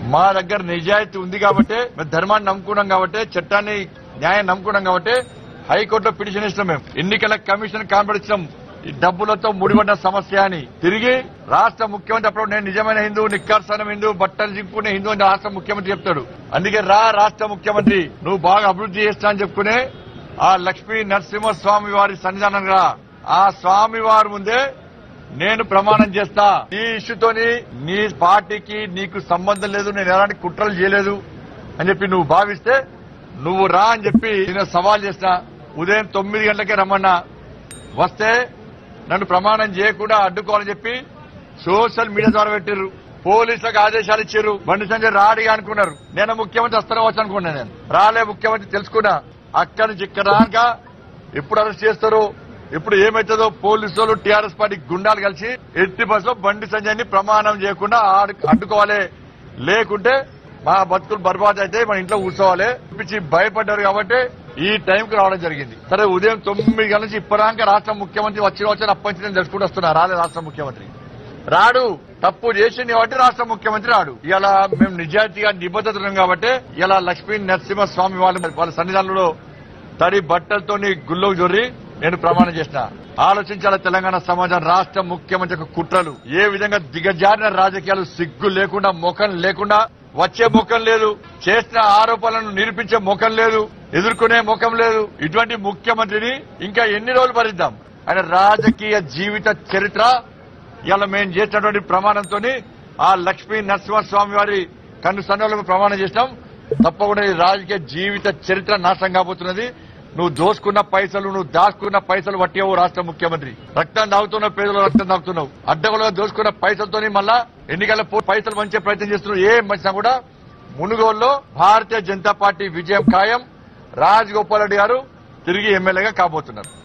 మా దగ్గర నిజాయితీ ఉంది కాబట్టి మేము ధర్మాన్ని నమ్ముకున్నాం కాబట్టి చట్టాన్ని న్యాయం నమ్ముకున్నాం కాబట్టి హైకోర్టులో పిటిషన్ ఇచ్చినాం మేము ఎన్నికల కమిషన్ కనబడిచ్చినాం ఈ డబ్బులతో ముడిపడిన సమస్య అని తిరిగి రాష్ట్ర ముఖ్యమంత్రి అప్పుడు నేను నిజమైన హిందూ నిక్కర్సనం హిందూ బట్టలు చింపుకునే హిందూ అని రాష్ట్ర ముఖ్యమంత్రి చెప్తాడు అందుకే రా రాష్ట్ర ముఖ్యమంత్రి నువ్వు బాగా అభివృద్ధి చేస్తా అని చెప్పుకునే ఆ లక్ష్మీ నరసింహస్వామి వారి సన్నిధానంగా ఆ స్వామి వారి ముందే నేను ప్రమాణం చేస్తా ఈ ఇష్యూతోని నీ పార్టీకి నీకు సంబంధం లేదు నేను ఎలాంటి కుట్రలు చేయలేదు అని చెప్పి నువ్వు భావిస్తే నువ్వు రా అని చెప్పి నేను సవాల్ చేసిన ఉదయం తొమ్మిది గంటలకే రమ్మన్నా వస్తే నన్ను ప్రమాణం చేయకుండా అడ్డుకోవాలని చెప్పి సోషల్ మీడియా ద్వారా పెట్టారు పోలీసులకు ఆదేశాలు ఇచ్చారు బండి సంజయ్ రాడిగా అనుకున్నారు నేను ముఖ్యమంత్రి వస్తానే వచ్చు అనుకున్నా నేను రాలే ముఖ్యమంత్రి తెలుసుకున్నా అక్కడి నుంచి ఇక్కడ దాకా ఎప్పుడు అరెస్ట్ చేస్తారో ఇప్పుడు ఏమవుతుందో పోలీసు వాళ్ళు టీఆర్ఎస్ పార్టీ గుండాలు కలిసి ఎట్టి బస్సులో బండి సంజయ్ ని ప్రమాణం చేయకుండా ఆడు- అడ్డుకోవాలి లేకుంటే మా బతుకులు బర్బాద్ అయితే మన ఇంట్లో కూర్చోవాలి పిచ్చి భయపడ్డారు కాబట్టి ఈ టైంకి రావడం జరిగింది సరే ఉదయం తొమ్మిది గంటల నుంచి ఇప్పటిదాకా రాష్ట్ర ముఖ్యమంత్రి వచ్చిన వచ్చి అప్పటి నేను తెలుసుకుంటూ వస్తున్నా రాలే రాష్ట్ర ముఖ్యమంత్రి రాడు తప్పు చేసింది కాబట్టి రాష్ట్ర ముఖ్యమంత్రి రాడు ఇలా మేము నిజాయితీగా నిబద్ధత ఉన్నాం కాబట్టి ఇలా లక్ష్మీ నరసింహ స్వామి వాళ్ళ వాళ్ళ సన్నిధానంలో తడి బట్టలతోని గుల్లోకి జొర్రి నేను ప్రమాణం చేసిన ఆలోచించాల తెలంగాణ సమాజం రాష్ట్ర ముఖ్యమంత్రి యొక్క కుట్రలు ఏ విధంగా దిగజారిన రాజకీయాలు సిగ్గు లేకుండా ముఖం లేకుండా వచ్చే ముఖం లేదు చేసిన ఆరోపణలను నిరూపించే ముఖం లేదు ఎదుర్కొనే ముఖం లేదు ఇటువంటి ముఖ్యమంత్రిని ఇంకా ఎన్ని రోజులు భరిద్దాం ఆయన రాజకీయ జీవిత చరిత్ర ఇలా మేము చేసినటువంటి ప్రమాణంతో ఆ లక్ష్మీ నరసింహస్వామి వారి కన్ను సన్నులకు ప్రమాణం చేసినాం తప్పకుండా ఈ రాజకీయ జీవిత చరిత్ర నాశనం కాబోతున్నది నువ్వు దోసుకున్న పైసలు నువ్వు దాచుకున్న పైసలు పట్టేవు రాష్ట్ర ముఖ్యమంత్రి రక్తం తాగుతున్న పేదలు రక్తం తాగుతున్నావు అడ్డగోలుగా దోసుకున్న పైసలతోని మళ్ళా ఎన్నికల పో- పైసలు మంచే ప్రయత్నం చేస్తున్నావు ఏం మంచినా కూడా మునుగోలులో భారతీయ జనతా పార్టీ విజయం ఖాయం రాజ్ గోపాల్ రెడ్డి గారు తిరిగి ఎమ్మెల్యేగా కాబోతున్నారు